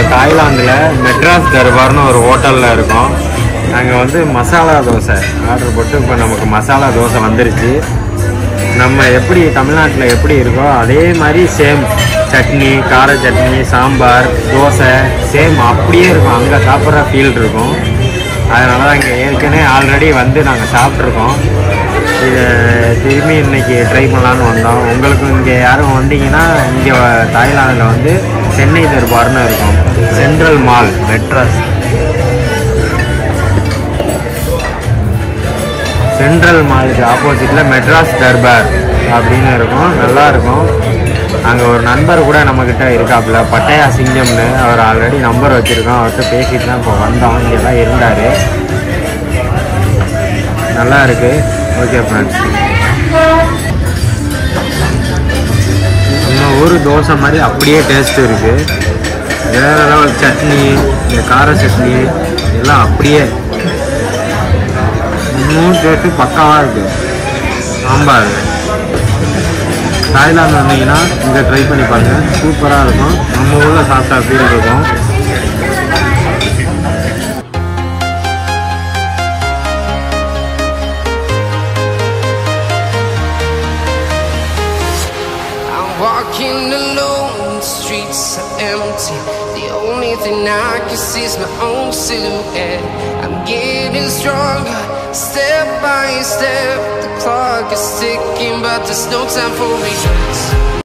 தாய்லாந்தில் மெட்ராஸ் தர்பார்னு ஒரு ஹோட்டலில் இருக்கோம் நாங்கள் வந்து மசாலா தோசை ஆர்டர் போட்டு இப்போ நமக்கு மசாலா தோசை வந்துருச்சு நம்ம எப்படி தமிழ்நாட்டில் எப்படி இருக்கோ அதே மாதிரி சேம் சட்னி கார சட்னி சாம்பார் தோசை சேம் அப்படியே இருக்கும் அங்கே சாப்பிட்ற ஃபீல் இருக்கும் அதனால தான் இங்கே ஏற்கனவே ஆல்ரெடி வந்து நாங்கள் சாப்பிட்ருக்கோம் இதை திரும்பி இன்னைக்கு ட்ரை பண்ணலான்னு வந்தோம் உங்களுக்கும் இங்கே யாரும் வந்தீங்கன்னா இங்கே தாய்லாந்தில் வந்து சென்னை தர்பார்னு இருக்கும் சென்ட்ரல் மால் மெட்ராஸ் சென்ட்ரல் மாலுக்கு ஆப்போசிட்டில் மெட்ராஸ் தர்பார் அப்படின்னு இருக்கும் நல்லா இருக்கும் அங்கே ஒரு நண்பர் கூட நம்மக்கிட்ட இருக்காப்புல பட்டையா சிங்கம்னு அவர் ஆல்ரெடி நம்பர் வச்சுருக்கோம் அவர்கிட்ட பேசிட்டு தான் இப்போ வந்தோம் இங்கே தான் இருந்தார் நல்லா இருக்கு ஓகே ஃப்ரெண்ட்ஸ் நம்ம ஊர் தோசை மாதிரி அப்படியே டேஸ்ட் இருக்குது வேற லெவல் சட்னி இந்த கார சட்னி எல்லாம் அப்படியே இன்னும் டேஸ்ட்டு பக்காவாக இருக்குது சாம்பார் தாய்லாந்து வந்தீங்கன்னா இங்கே ட்ரை பண்ணி பாருங்க சூப்பராக இருக்கும் நம்ம ஊரில் சாப்பிட்டா ஃபீல் இருக்கும் I'm walking alone, the streets are empty. The only thing I can see is my own silhouette. I'm getting stronger, step by step. The clock is ticking, but there's no time for regrets.